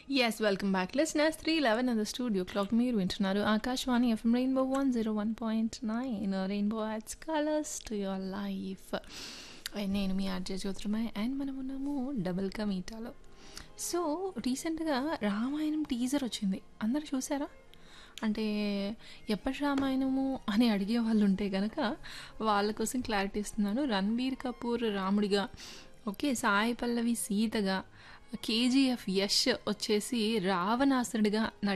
yes welcome back listeners three eleven in the studio clock మీరు వింటున్నారు Akashvani FM rainbow one zero one point nine rainbow adds colours to your life నేను మీ RJ Jyotirmay and మనం ఉన్నాము double కా మీటాలో so రీసెంట్గా Ramayanam teaser వచ్చింది అందరు చూసారా అంటే ఎప్పటి రామాయణము అని అడిగే వాళ్ళు ఉంటే కనుక వాళ్ళ కోసం క్లారిటీ ఇస్తున్నాను రణబీర్ కపూర్ రాముడిగా ఓకే సాయి పల్లవి సీతగా కేజీఎఫ్ యష్ వచ్చేసి రావణాసురుడిగా